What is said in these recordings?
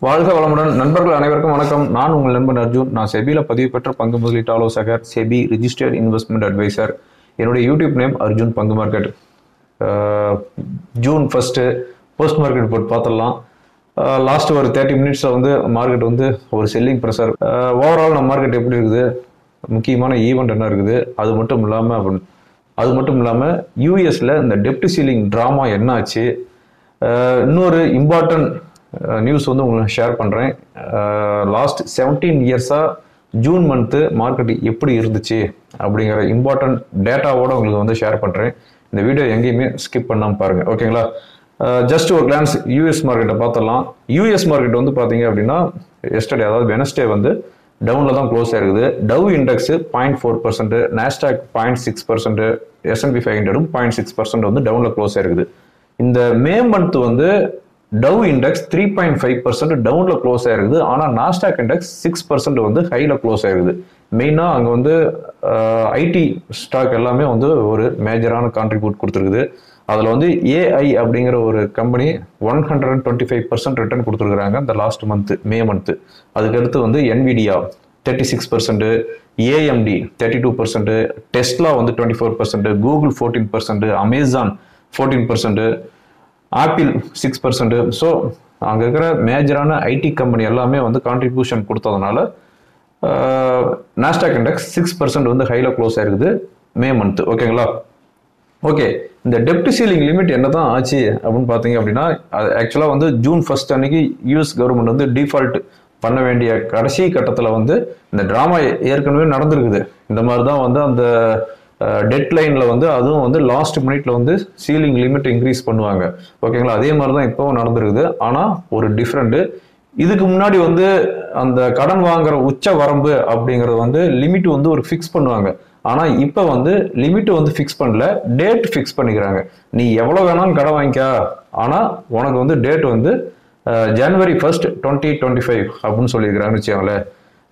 வாழ்க வளமுடன் நண்பர்கள் அனைவருக்கும் வணக்கம் நான் உங்கள் நண்பன் அர்ஜுன் நான் செபியில் பதிவு பெற்ற பங்கு முதலீட்டு ஆலோசகர் செபி ரிஜிஸ்டர்ட் இன்வெஸ்ட்மெண்ட் அட்வைசர் என்னுடைய யூடியூப் நேம் அர்ஜுன் பங்கு மார்க்கெட் அஹ், ஜூன் ஃபஸ்ட்டு போஸ்ட் மார்க்கெட் போட்டு பார்த்துடலாம் லாஸ்ட் ஒரு தேர்ட்டி மினிட்ஸில் வந்து மார்க்கெட் வந்து ஒரு செல்லிங் ப்ரெஷர் ஓவரால் நம்ம மார்க்கெட் எப்படி இருக்குது முக்கியமான ஈவெண்ட் என்ன இருக்குது அது மட்டும் இல்லாமல் அப்படின்னு அது மட்டும் இல்லாமல் யூஎஸில் இந்த டெப்ட் சீலிங் ட்ராமா என்ன ஆச்சு அஹ் இன்னொரு இம்பார்ட்டன்ட் நியூஸ் வந்து உங்களுக்கு ஷேர் பண்ணுறேன் லாஸ்ட் செவன்டீன் இயர்ஸாக ஜூன் மந்த்து மார்க்கெட் எப்படி இருந்துச்சு அப்படிங்கிற இம்பார்ட்டன்ட் டேட்டாவோட உங்களுக்கு வந்து ஷேர் பண்ணுறேன் இந்த வீடியோ எங்கேயுமே ஸ்கிப் பண்ணாமல் பாருங்கள் ஓகேங்களா ஜஸ்ட் ஒரு கிளான்ஸ் யூஎஸ் மார்க்கெட்டை பார்த்துடலாம் யூஎஸ் மார்க்கெட் வந்து பார்த்தீங்க அப்படின்னா எஸ்டர்டே அதாவது வெனஸ்டே வந்து டவுனில் தான் க்ளோஸ் ஆயிருக்குது Dow index point four percent Nasdaq point six percent S and P five ஹண்ட்ரடும் பாயிண்ட் சிக்ஸ் பர்சன்ட் வந்து டவுனில் க்ளோஸ் ஆயிருக்குது இந்த மே மந்த் வந்து Dow index three point five percent டவுனில் க்ளோஸ் ஆயிருக்குது ஆனால் நாஸ்டாக் இண்டெக்ஸ் சிக்ஸ் பர்சன்ட் வந்து ஹையில் க்ளோஸ் ஆயிருக்குது மெயினாக அங்கே வந்து ஐடி ஸ்டாக் எல்லாமே வந்து ஒரு மேஜரான கான்ட்ரிபியூட் கொடுத்துருக்குது அதில் வந்து ஏஐ அப்படிங்கிற ஒரு company one hundred and twenty five percent return கொடுத்துருக்குறாங்க இந்த லாஸ்ட் மந்த் மே மந்த் அதுக்கடுத்து வந்து Nvidia thirty six percent AMD thirty two percent Tesla வந்து twenty four percent Google fourteen percent Amazon fourteen percent Apple six percent so அங்கே இருக்கிற மேஜரான IT company எல்லாமே வந்து கான்ட்ரிபியூஷன் கொடுத்ததுனால நாஸ்டாக் இண்டெக்ஸ் சிக்ஸ் பர்சன்ட் வந்து ஹையில் க்ளோஸ் ஆயிருக்குது மே மந்த் ஓகேங்களா ஓகே இந்த டெப்ட் சீலிங் லிமிட் என்னதான் ஆச்சு அப்படின்னு பார்த்தீங்க அப்படின்னா ஆக்சுவலாக வந்து ஜூன் ஃபர்ஸ்ட் அன்னைக்கு யூஎஸ் கவர்மெண்ட் வந்து டிஃபால்ட் பண்ண வேண்டிய கடைசி கட்டத்தில் வந்து இந்த ட்ராமா ஏற்கனவே நடந்திருக்குது இந்த மாதிரி தான் வந்து அந்த டெட் லைனில் வந்து அதுவும் வந்து லாஸ்ட் மினிட்ல வந்து சீலிங் லிமிட் இன்க்ரீஸ் பண்ணுவாங்க ஓகேங்களா அதே மாதிரி தான் இப்போவும் நடந்திருக்குது ஆனால் ஒரு டிஃப்ரெண்ட்டு இதுக்கு முன்னாடி வந்து அந்த கடன் வாங்குற உச்ச வரம்பு அப்படிங்கிறது வந்து லிமிட் வந்து ஒரு ஃபிக்ஸ் பண்ணுவாங்க ஆனால் இப்போ வந்து லிமிட் வந்து ஃபிக்ஸ் பண்ணல டேட் ஃபிக்ஸ் பண்ணிக்கிறாங்க நீ எவ்வளோ வேணாலும் கடன் வாங்கிக்கா ஆனால் உனக்கு வந்து டேட் வந்து January first twenty twenty five அப்படின்னு சொல்லியிருக்கிறாங்கன்னு வச்சுக்கோங்களேன்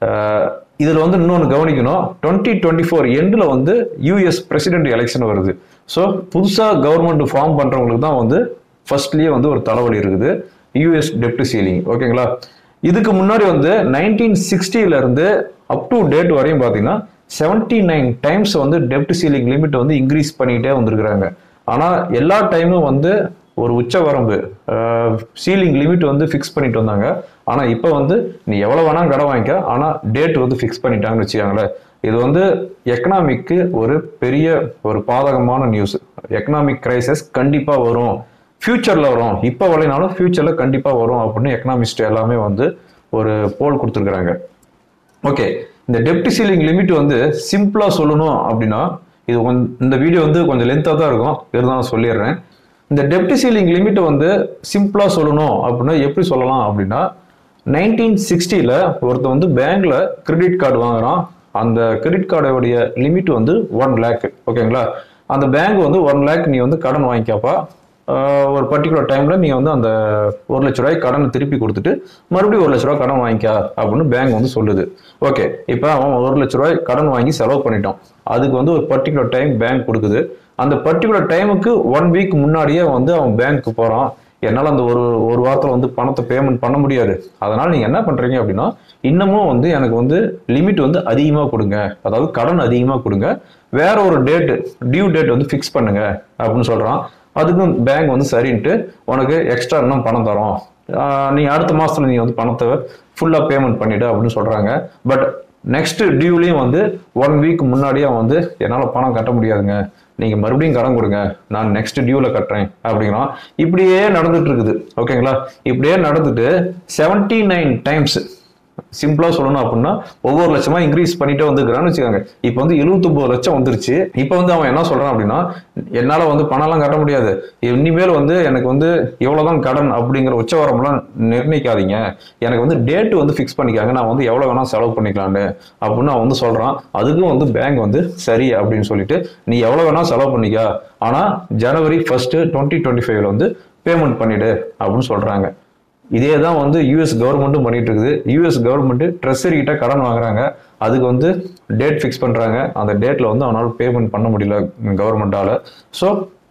இதில் வந்து இன்னொன்று கவனிக்கணும் டுவெண்ட்டி டுவெண்ட்டி ஃபோர் எண்டில் வந்து யூஎஸ் பிரசிடென்ட் எலெக்ஷன் வருது ஸோ புதுசாக கவர்மெண்ட் ஃபார்ம் பண்ணுறவங்களுக்கு தான் வந்து ஃபர்ஸ்ட்லேயே வந்து ஒரு தலைவலி இருக்குது யூஎஸ் டெப்ட் சீலிங் ஓகேங்களா இதுக்கு முன்னாடி வந்து நைன்டீன் இருந்து அப் டு டேட் வரையும் பார்த்தீங்கன்னா செவன்டி நைன் டைம்ஸ் வந்து டெப்ட் சீலிங் லிமிட் வந்து இன்க்ரீஸ் பண்ணிக்கிட்டே வந்திருக்கிறாங்க ஆனால் எல்லா டைமும் வந்து ஒரு உச்ச வரம்பு சீலிங் லிமிட் வந்து ஃபிக்ஸ் பண்ணிட்டு வந்தாங்க ஆனால் இப்போ வந்து நீ எவ்வளோ வேணாலும் கடன் வாங்கிக்க ஆனால் டேட் வந்து ஃபிக்ஸ் பண்ணிட்டாங்கன்னு வச்சுக்காங்களேன் இது வந்து எக்கனாமிக்கு ஒரு பெரிய ஒரு பாதகமான நியூஸ் எக்கனாமிக் கிரைசிஸ் கண்டிப்பாக வரும் ஃபியூச்சரில் வரும் இப்போ வரலைனாலும் ஃபியூச்சரில் கண்டிப்பாக வரும் அப்படின்னு எக்கனாமிஸ்ட் எல்லாமே வந்து ஒரு போல் கொடுத்துருக்குறாங்க ஓகே இந்த டெப்ட் சீலிங் லிமிட் வந்து சிம்பிளாக சொல்லணும் அப்படின்னா இது கொஞ்சம் இந்த வீடியோ வந்து கொஞ்சம் லென்த்தாக தான் இருக்கும் இருந்தாலும் சொல்லிடுறேன் இந்த டெப்ட் சீலிங் லிமிட்டை வந்து சிம்பிளாக சொல்லணும் அப்படின்னா எப்படி சொல்லலாம் அப்படின்னா நைன்டீன் சிக்ஸ்டியில் ஒருத்தன் வந்து பேங்க்ல கிரெடிட் கார்டு வாங்குறான் அந்த கிரெடிட் கார்டோடைய லிமிட் வந்து ஒன் லேக் ஓகேங்களா அந்த பேங்க் வந்து ஒன் லேக் நீ வந்து கடன் வாங்கிக்கப்பா ஆஹ் ஒரு பர்டிகுலர் டைம்ல நீ வந்து அந்த ஒரு லட்ச ரூபாய் கடனை திருப்பி கொடுத்துட்டு மறுபடியும் ஒரு லட்ச ரூபாய் கடன் வாங்கிக்க அப்படின்னு பேங்க் வந்து சொல்லுது ஓகே இப்போ அவன் ஒரு லட்ச ரூபாய் கடன் வாங்கி செலவு பண்ணிட்டான் அதுக்கு வந்து ஒரு பர்டிகுலர் டைம் பேங்க் கொடுக்குது அந்த பர்டிகுலர் டைமுக்கு ஒன் வீக் முன்னாடியே வந்து அவன் பேங்க்கு போறான் என்னால் அந்த ஒரு ஒரு வாரத்தில் வந்து பணத்தை பேமெண்ட் பண்ண முடியாது அதனால நீங்கள் என்ன பண்ணுறீங்க அப்படின்னா இன்னமும் வந்து எனக்கு வந்து லிமிட் வந்து அதிகமாக கொடுங்க அதாவது கடன் அதிகமாக கொடுங்க வேற ஒரு டேட்டு டியூ டேட் வந்து ஃபிக்ஸ் பண்ணுங்க அப்படின்னு சொல்கிறான் அதுக்கும் பேங்க் வந்து சரின்ட்டு உனக்கு எக்ஸ்ட்ரா இன்னும் பணம் தரோம் ஆஹ் நீ அடுத்த மாசத்துல நீ வந்து பணத்தை ஃபுல்லாக பேமெண்ட் பண்ணிடு அப்படின்னு சொல்றாங்க பட் நெக்ஸ்ட் டியூலையும் வந்து ஒன் வீக் முன்னாடியே அவன் வந்து என்னால் பணம் கட்ட முடியாதுங்க நீங்க மறுபடியும் கடன் கொடுங்க நான் நெக்ஸ்ட் டியூல கட்டுறேன் அப்படிங்கிறான் இப்படியே நடந்துட்டு இருக்குது ஓகேங்களா இப்படியே நடந்துட்டு செவன்டி நைன் டைம்ஸ் சிம்பிளா சொல்லணும் அப்படின்னா ஒவ்வொரு லட்சமா இன்க்ரீஸ் பண்ணிட்டே வந்துருக்கான்னு வச்சுக்கோங்க இப்போ வந்து 79 லட்சம் வந்துருச்சு இப்போ வந்து அவன் என்ன சொல்றான் அப்படின்னா என்னால வந்து பணம்லாம் கட்ட முடியாது இனிமேல் வந்து எனக்கு வந்து எவ்வளவுதான் கடன் அப்படிங்கிற உச்சவரம்லாம் நிர்ணயிக்காதீங்க எனக்கு வந்து டேட் வந்து ஃபிக்ஸ் பண்ணிக்காங்க நான் வந்து எவ்வளவு வேணா செலவு பண்ணிக்கலான்னு அப்படின்னு அவன் வந்து சொல்றான் அதுக்கும் வந்து பேங்க் வந்து சரி அப்படின்னு சொல்லிட்டு நீ எவ்வளவு வேணா செலவு பண்ணிக்க ஆனா ஜனவரி ஃபர்ஸ்ட் டுவெண்ட்டி டுவெண்ட்டி ஃபைவ்ல வந்து பேமெண்ட் பண்ணிடு அப்படின்னு சொல்றாங்க இதே தான் வந்து யூஎஸ் கவர்மெண்ட்டும் பண்ணிட்டு இருக்குது யூஎஸ் கவர்மெண்ட் ட்ரெஸரி கிட்ட கடன் வாங்குறாங்க அதுக்கு வந்து டேட் ஃபிக்ஸ் பண்றாங்க அந்த டேட்ல வந்து அவனால பேமெண்ட் பண்ண முடியல கவர்மெண்டால ஸோ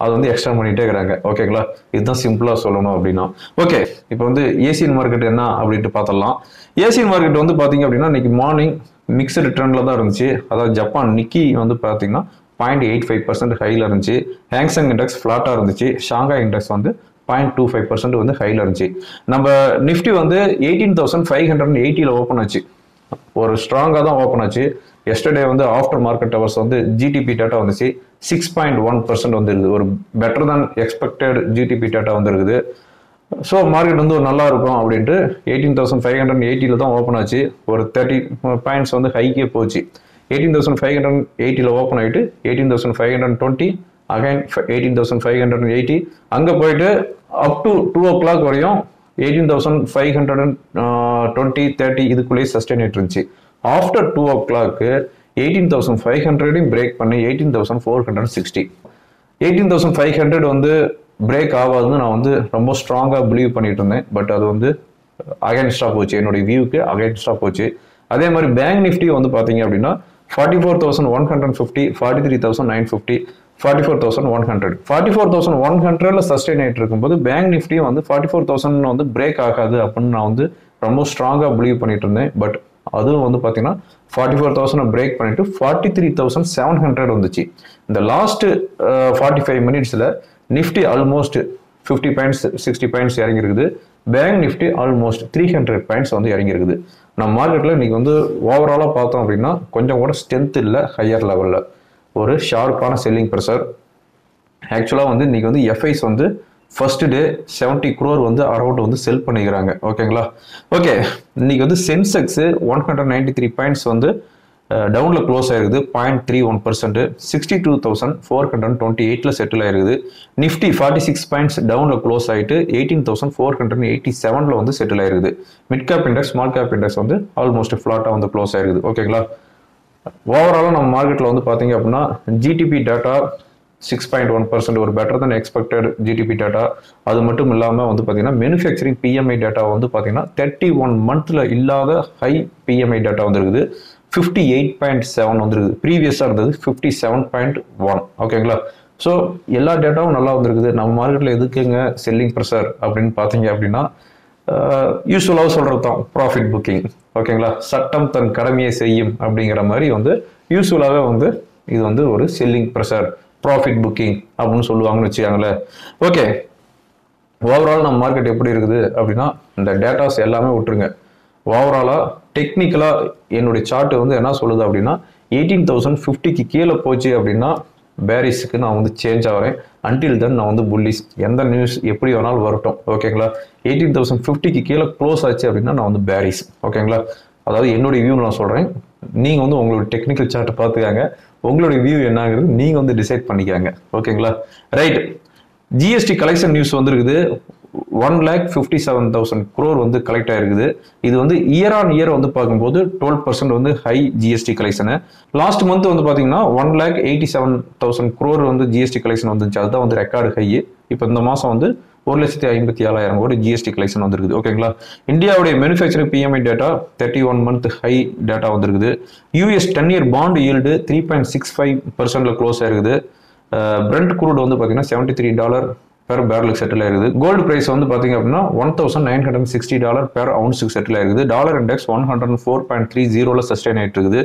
அது வந்து எக்ஸ்டெண்ட் பண்ணிட்டே இருக்கிறாங்க ஓகேங்களா இதுதான் சிம்பிளா சொல்லணும் அப்படின்னா ஓகே இப்போ வந்து ஏசியன் மார்க்கெட் என்ன அப்படின்ட்டு பார்த்தலாம் ஏசியன் மார்க்கெட் வந்து பாத்தீங்க அப்படின்னா இன்னைக்கு மார்னிங் மிக்சடு ட்ரெண்ட்ல தான் இருந்துச்சு அதாவது ஜப்பான் நிக்கி வந்து பாத்தீங்கன்னா பாயிண்ட் எயிட் ஃபைவ் பர்சன்ட் ஹைல இருந்துச்சு ஹேங்ஸங் இண்டெக்ஸ் ஃபிளாட்டா இருந்துச்சு ஷாங்காய் இண்டெக்ஸ் வந்து பாயிண்ட் டூ ஃபைவ் பர்சன்ட் வந்து ஹைல இருந்துச்சு நம்ம நிஃப்டி வந்து எயிட்டீன் தௌசண்ட் ஃபைவ் ஹண்ட்ரட் எயிட்டியில் ஓப்பன் ஆச்சு ஒரு ஸ்ட்ராங்காக தான் ஓப்பன் ஆச்சு எஸ்டர்டே வந்து ஆஃப்டர் மார்க்கெட் ஹவர்ஸ் வந்து ஜிடிபி டேட்டா வந்துச்சு சிக்ஸ் பாயிண்ட் ஒன் பர்சன்ட் வந்துருக்குது ஒரு better than expected GDP data வந்துருக்குது ஸோ மார்க்கெட் வந்து ஒரு நல்லா இருக்கும் அப்படின்ட்டு எயிட்டீன் தௌசண்ட் ஃபைவ் ஹண்ட்ரட் எயிட்டியில் தான் ஓப்பன் ஆச்சு ஒரு தேர்ட்டி பாயிண்ட்ஸ் வந்து ஹைக்கே போச்சு எயிட்டீன் தௌசண்ட் ஃபைவ் ஹண்ட்ரட் எயிட்டியில் ஓப்பன் ஆகிட்டு eighteen thousand five hundred twenty again eighteen thousand five hundred eighty அங்கே போயிட்டு up to two o'clock வரையும் eighteen thousand five hundred and twenty thirty இதுக்குள்ளேயே சஸ்டெயின் ஆகிட்டு இருந்துச்சு after two o'clock eighteen thousand five ஹண்ட்ரடையும் break பண்ணி eighteen thousand four hundred sixty eighteen thousand five hundred வந்து break ஆகாதுன்னு நான் வந்து ரொம்ப ஸ்ட்ராங்காக பிலீவ் பண்ணிட்டு இருந்தேன் பட் அது வந்து அகைன்ஸ்டாக போச்சு என்னுடைய வியூக்கு அகைன்ஸ்டாக போச்சு அதே மாதிரி பேங்க் நிஃப்டி வந்து பார்த்தீங்க அப்படின்னா forty four thousand one hundred fifty forty three thousand nine fifty forty four thousand one hundred forty four thousand one ஹண்ட்ரட்ல சஸ்டெயின் ஆகிட்டு இருக்கும்போது பேங்க் நிஃப்டியும் வந்து ஃபார்ட்டி ஃபோர் தௌசண்ட் வந்து பிரேக் ஆகாது அப்படின்னு நான் வந்து ரொம்ப ஸ்ட்ராங்காக பிலீவ் பண்ணிட்டு இருந்தேன் பட் அதுவும் வந்து பார்த்தீங்கன்னா ஃபார்ட்டி ஃபோர் தௌசண்ட் பிரேக் பண்ணிட்டு forty three thousand seven hundred வந்துச்சு இந்த லாஸ்ட் ஃபார்ட்டி ஃபைவ் மினிட்ஸில் Nifty almost fifty points sixty points இறங்கிருக்குது bank Nifty almost three hundred points வந்து இறங்கிருக்குது நம்ம மார்க்கெட்டில் இன்னைக்கு வந்து ஓவராலாக பார்த்தோம் அப்படின்னா கொஞ்சம் கூட ஸ்ட்ரென்த் இல்லை ஹையர் லெவலில் ஒரு ஷார்ப்பான செல்லிங் ப்ரெஷர் ஆக்சுவலாக வந்து இன்னைக்கு வந்து எஃப்ஐஸ் வந்து ஃபர்ஸ்ட் டே செவன்ட்டி குரோர் வந்து அரௌண்ட் வந்து செல் பண்ணிக்கிறாங்க ஓகேங்களா ஓகே இன்னைக்கு வந்து Sensex one hundred ninety three points வந்து டவுனில் க்ளோஸ் ஆயிருக்குது point three one percent sixty two thousand four hundred twenty எயிட்டில் செட்டில் ஆயிருக்குது நிஃப்டி ஃபார்ட்டி சிக்ஸ் பாயிண்ட்ஸ் டவுனில் க்ளோஸ் ஆகிட்டு eighteen thousand four hundred eighty செவனில் வந்து செட்டில் ஆயிருக்குது mid cap index small cap index வந்து ஆல்மோஸ்ட் ஃப்ளாட்டாக வந்து க்ளோஸ் ஆயிருக்குது ஓகேங்களா ஓவராலாக நம்ம மார்க்கெட்டில் வந்து பார்த்தீங்க அப்படின்னா GDP data six point one percent ஒரு better than expected GDP data அது மட்டும் இல்லாமல் வந்து பார்த்தீங்கன்னா மேனுஃபேக்சரிங் பிஎம்ஐ டேட்டா வந்து பார்த்தீங்கன்னா தேர்ட்டி ஒன் மந்த்தில் இல்லாத ஹை பிஎம்ஐ டேட்டா வந்துருக்குது ஃபிஃப்டி எயிட் பாயிண்ட் செவன் வந்துருக்குது ப்ரீவியஸாக இருந்தது ஃபிஃப்டி செவன் பாயிண்ட் ஒன் ஓகேங்களா ஸோ எல்லா டேட்டாவும் நல்லா வந்திருக்குது நம்ம மார்க்கெட்டில் எதுக்குங்க செல்லிங் ப்ரெஷர் அப்படின்னு பார்த்தீங்க அப்படின்னா யூஸ்வலாக சொல்கிறது தான் ப்ராஃபிட் புக்கிங் ஓகேங்களா சட்டம் தன் கடமையை செய்யும் அப்படிங்கிற மாதிரி வந்து யூஸ்வலாகவே வந்து இது வந்து ஒரு செல்லிங் ப்ரெஷர் ப்ராஃபிட் புக்கிங் அப்படின்னு சொல்லுவாங்கன்னு வச்சுக்காங்களேன் ஓகே ஓவரால் நம்ம மார்க்கெட் எப்படி இருக்குது அப்படின்னா இந்த டேட்டாஸ் எல்லாமே விட்டுருங்க ஓவராலாக டெக்னிக்கலாக என்னுடைய சார்ட் வந்து என்ன சொல்லுது அப்படின்னா எயிட்டீன் தௌசண்ட் ஃபிஃப்டிக்கு கீழே போச்சு அப்படின்னா பேரிஸுக்கு நான் வந்து சேஞ்ச் ஆகிறேன் அன்டில் தென் நான் வந்து புல்லிஸ் எந்த நியூஸ் எப்படி வேணாலும் வரட்டும் ஓகேங்களா எயிட்டீன் தௌசண்ட் ஃபிஃப்டிக்கு கீழே க்ளோஸ் ஆச்சு அப்படின்னா நான் வந்து பேரிஸ் ஓகேங்களா அதாவது என்னுடைய வியூ நான் சொல்கிறேன் நீங்கள் வந்து உங்களோட டெக்னிக்கல் சார்ட்டை பார்த்துக்காங்க உங்களுடைய வியூ என்னங்கிறது நீங்கள் வந்து டிசைட் பண்ணிக்காங்க ஓகேங்களா ரைட் ஜிஎஸ்டி கலெக்ஷன் நியூஸ் வந்திருக்குது one lakh fifty seven thousand crore வந்து கலெக்ட் ஆயிருக்குது இது வந்து இயர் ஆன் இயர் வந்து பார்க்கும்போது டுவெல் பர்சன்ட் வந்து high GST collection last month வந்து பார்த்தீங்கன்னா one lakh eighty seven thousand crore வந்து ஜிஎஸ்டி கலெக்ஷன் வந்துச்சு அதுதான் வந்து ரெக்கார்டு ஹை இப்போ இந்த மாதம் வந்து ஒரு லட்சத்தி ஐம்பத்தி ஏழாயிரம் கோடி ஜிஎஸ்டி கலெக்ஷன் வந்திருக்குது ஓகேங்களா இந்தியாவுடைய manufacturing PMI data thirty one month high data வந்திருக்குது US ten year bond yield three point six five பர்சன்ட்ல க்ளோஸ் ஆயிருக்குது பிரெண்ட் குரூட் வந்து பார்த்தீங்கன்னா செவன்டி த்ரீ டாலர் பெர் பேரலுக்கு செட்டில் ஆயிருக்குது கோல்டு பிரைஸ் வந்து பார்த்தீங்க அப்படின்னா one thousand nine hundred sixty dollar per அவுன்ஸுக்கு செட்டில் ஆயிருக்குது dollar index one hundred four point three ஜீரோவில் சஸ்டைன் ஆயிட்டு இருக்குது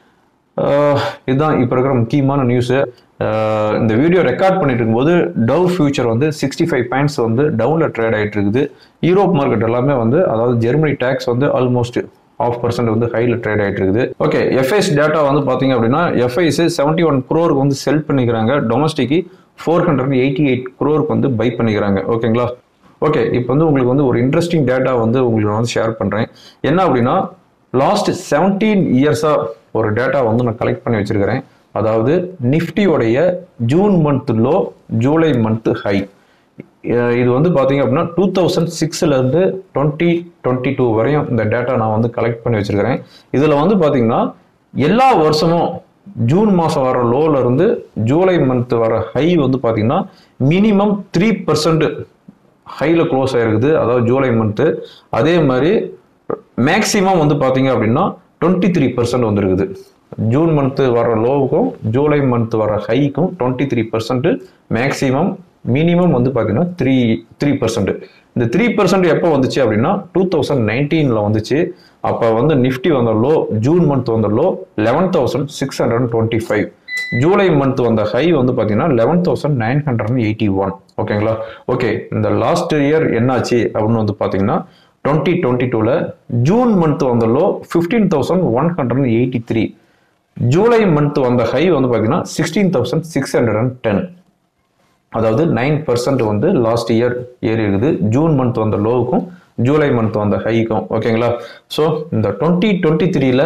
இதுதான் இப்போ இருக்கிற முக்கியமான நியூஸு இந்த வீடியோ ரெக்கார்ட் பண்ணிட்டு இருக்கும்போது டவ் ஃபியூச்சர் வந்து சிக்ஸ்டி ஃபைவ் பாயிண்ட்ஸ் வந்து டவுனில் ட்ரேட் ஆகிட்டு இருக்குது யூரோப் மார்க்கெட் எல்லாமே வந்து அதாவது ஜெர்மனி டேக்ஸ் வந்து ஆல்மோஸ்ட் ஆஃப் பர்சன்ட் வந்து ஹையில் ட்ரேட் ஆகிட்டு இருக்குது ஓகே எஃப்ஐஸ் டேட்டா வந்து பார்த்தீங்க அப்படின்னா எஃப்ஐஸ் செவன்ட்டி ஒன் குரோருக்கு வந்து செல் பண்ணிக்கிறாங்க domestic four hundred eighty eight குரோருக்கு வந்து பை பண்ணிக்கிறாங்க ஓகேங்களா ஓகே இப்போ வந்து உங்களுக்கு வந்து ஒரு இன்ட்ரெஸ்டிங் டேட்டா வந்து உங்களுக்கு நான் வந்து ஷேர் பண்ணுறேன் என்ன அப்படின்னா லாஸ்ட் செவன்டீன் இயர்ஸாக ஒரு டேட்டா வந்து நான் கலெக்ட் பண்ணி வச்சிருக்கிறேன் அதாவது நிஃப்டியோடைய June month low July month high இது வந்து பார்த்தீங்க அப்படின்னா டூ தௌசண்ட் சிக்ஸ்லேருந்து டுவெண்ட்டி டுவெண்ட்டி டூ வரையும் இந்த டேட்டா நான் வந்து கலெக்ட் பண்ணி வச்சிருக்கிறேன் இதில் வந்து பார்த்தீங்கன்னா எல்லா வருஷமும் ஜூன் மாதம் வர லோல இருந்து ஜூலை மந்த் வர ஹை வந்து பார்த்தீங்கன்னா மினிமம் த்ரீ பர்சன்ட் ஹையில் க்ளோஸ் ஆயிருக்குது அதாவது ஜூலை மந்த்து அதே மாதிரி மேக்சிமம் வந்து பார்த்தீங்க அப்படின்னா டுவெண்ட்டி த்ரீ பர்சன்ட் வந்துருக்குது ஜூன் மந்த்து வர லோவுக்கும் ஜூலை மந்த் வர ஹைக்கும் twenty three percent maximum minimum வந்து பார்த்தீங்கன்னா த்ரீ த்ரீ பர்சன்ட் இந்த த்ரீ பர்சன்ட் எப்போ வந்துச்சு அப்படின்னா டூ தௌசண்ட் நைன்டீனில் வந்துச்சு அப்போ வந்து நிஃப்டி வந்த லோ ஜூன் மந்த் வந்த low eleven thousand six hundred twenty five July month வந்த ஹை வந்து பார்த்தீங்கன்னா eleven thousand nine hundred eighty one ஓகேங்களா ஓகே இந்த லாஸ்ட் இயர் என்னாச்சு அப்படின்னு வந்து பார்த்தீங்கன்னா டுவெண்ட்டி டுவெண்ட்டி டூவில் ஜூன் மந்த் வந்த low fifteen thousand one hundred eighty three July month வந்த ஹை வந்து பார்த்தீங்கன்னா sixteen thousand six hundred and ten அதாவது நைன் பர்சன்ட் வந்து லாஸ்ட் இயர் ஏறி இருக்குது ஜூன் மந்த் வந்த லோவுக்கும் ஜூலை மந்த் வந்த ஹைக்கும் ஓகேங்களா ஸோ இந்த டுவெண்ட்டி டுவெண்ட்டி த்ரீல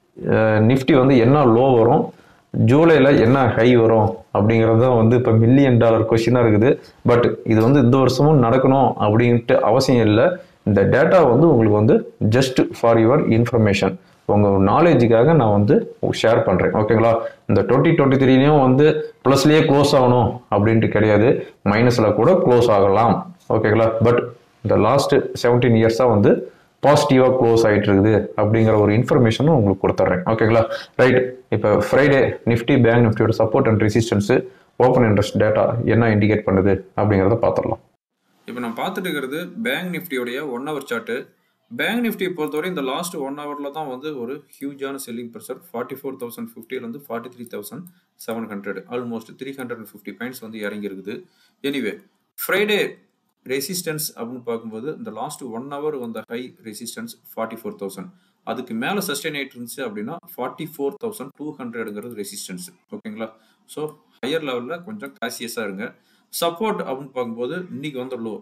நிஃப்டி வந்து என்ன லோ வரும் ஜூலையில் என்ன ஹை வரும் அப்படிங்கிறது தான் வந்து இப்போ மில்லியன் டாலர் கொஷினாக இருக்குது பட் இது வந்து இந்த வருஷமும் நடக்கணும் அப்படின்ட்டு அவசியம் இல்லை இந்த டேட்டா வந்து உங்களுக்கு வந்து ஜஸ்ட் ஃபார் யுவர் இன்ஃபர்மேஷன் உங்கள் நாலேஜுக்காக நான் வந்து ஷேர் பண்ணுறேன் ஓகேங்களா இந்த டுவெண்ட்டி டுவெண்ட்டி த்ரீலையும் வந்து ப்ளஸ்லேயே க்ளோஸ் ஆகணும் அப்படின்ட்டு கிடையாது மைனஸில் கூட க்ளோஸ் ஆகலாம் ஓகேங்களா பட் இந்த லாஸ்ட் செவன்டீன் இயர்ஸாக வந்து பாசிட்டிவாக க்ளோஸ் ஆகிட்டு இருக்குது அப்படிங்கிற ஒரு இன்ஃபர்மேஷனும் உங்களுக்கு கொடுத்துட்றேன் ஓகேங்களா ரைட் இப்போ ஃப்ரைடே நிஃப்டி பேங்க் நிஃப்டியோட support and resistance open interest data என்ன இண்டிகேட் பண்ணுது அப்படிங்கிறத பார்த்துடலாம் இப்போ நான் பார்த்துட்டு இருக்கிறது பேங்க் நிஃப்டியோடைய ஒன் ஹவர் சார்ட்டு பேங்க் நிஃப்டியை பொறுத்தவரை இந்த லாஸ்ட் ஒன் ஹவரில் தான் வந்து ஒரு ஹியூஜான selling pressure forty four thousand ஃபிஃப்டிலேருந்து forty three thousand seven hundred almost three hundred and fifty points வந்து இறங்கி இருக்குது எனிவே ஃப்ரைடே ரெசிஸ்டன்ஸ் அப்படின்னு பார்க்கும்போது இந்த லாஸ்ட் ஒன் ஹவர் வந்த high resistance forty four thousand அதுக்கு மேலே சஸ்டெயின் ஆகிட்டு இருந்துச்சு அப்படின்னா ஃபார்ட்டி ஃபோர் தௌசண்ட் டூ ஹண்ட்ரடுங்கிறது ரெசிஸ்டன்ஸ் ஓகேங்களா ஸோ ஹையர் லெவலில் கொஞ்சம் காசியஸாக இருங்க சப்போர்ட் அப்படின்னு பார்க்கும்போது இன்னைக்கு வந்த low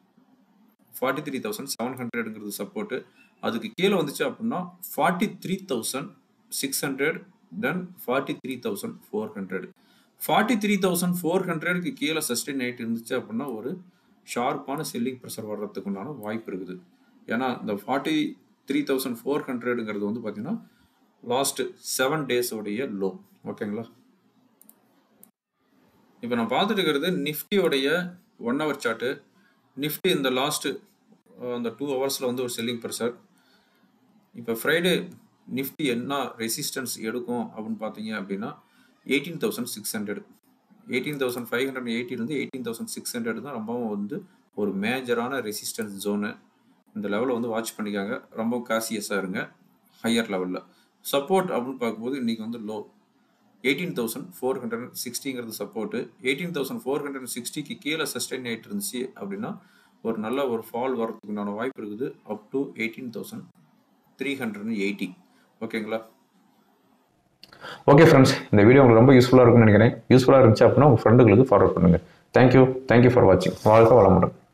forty three thousand seven ஹண்ட்ரடுங்கிறது சப்போர்ட்டு அதுக்கு கீழே வந்துச்சு அப்படின்னா forty three thousand six hundred then forty three thousand four hundred forty three thousand four ஹண்ட்ரடுக்கு கீழே சஸ்டெயின் ஆகிட்டு இருந்துச்சு அப்படின்னா ஒரு ஷார்ப்பான செல்லிங் ப்ரெஷர் வர்றதுக்கு உண்டான வாய்ப்பு இருக்குது ஏன்னா இந்த ஃபார்ட்டி த்ரீ தௌசண்ட் ஃபோர் ஹண்ட்ரடுங்கிறது வந்து பார்த்தீங்கன்னா லாஸ்ட் செவன் டேஸோடைய லோ ஓகேங்களா இப்போ நான் பார்த்துட்டு இருக்கிறது நிஃப்டியோடைய ஒன் ஹவர் சார்ட்டு நிஃப்டி இந்த லாஸ்ட்டு அந்த டூ ஹவர்ஸில் வந்து ஒரு செல்லிங் ப்ரெஷர் இப்போ ஃப்ரைடே நிஃப்டி என்ன ரெசிஸ்டன்ஸ் எடுக்கும் அப்படின்னு பார்த்தீங்க அப்படின்னா eighteen thousand six hundred eighteen thousand five hundred எயிட்டிலேருந்து எயிட்டீன் தௌசண்ட் சிக்ஸ் ஹண்ட்ரட் தான் ரொம்பவும் வந்து ஒரு மேஜரான ரெசிஸ்டன்ஸ் ஜோனு இந்த லெவலில் வந்து வாட்ச் பண்ணிக்காங்க ரொம்ப காசியஸாக இருங்க ஹையர் லெவலில் சப்போர்ட் அப்படின்னு பார்க்கும்போது இன்றைக்கி வந்து low eighteen thousand four hundred சிக்ஸ்டிங்கிறது support eighteen thousand four hundred சிக்ஸ்டிக்கு கீழே சஸ்டெயின் ஆகிட்டு இருந்துச்சு அப்படின்னா ஒரு நல்ல ஒரு ஃபால் வரதுக்குண்டான வாய்ப்பு இருக்குது up to eighteen thousand three hundred eighty ஓகேங்களா ஓகே ஃப்ரெண்ட்ஸ் இந்த வீடியோ உங்களுக்கு ரொம்ப யூஸ்ஃபுல்லாக இருக்கும்னு நினைக்கிறேன் யூஸ்ஃபுல்லாக இருந்துச்சு அப்படின்னா உங்கள் ஃப்ரெண்டுகளுக்கு ஃபார்வர்ட் பண்ணுங்கள் தேங்க்யூ தேங்க்யூ ஃபார் வாட்சிங் வாழ்க்கை வளமுடன்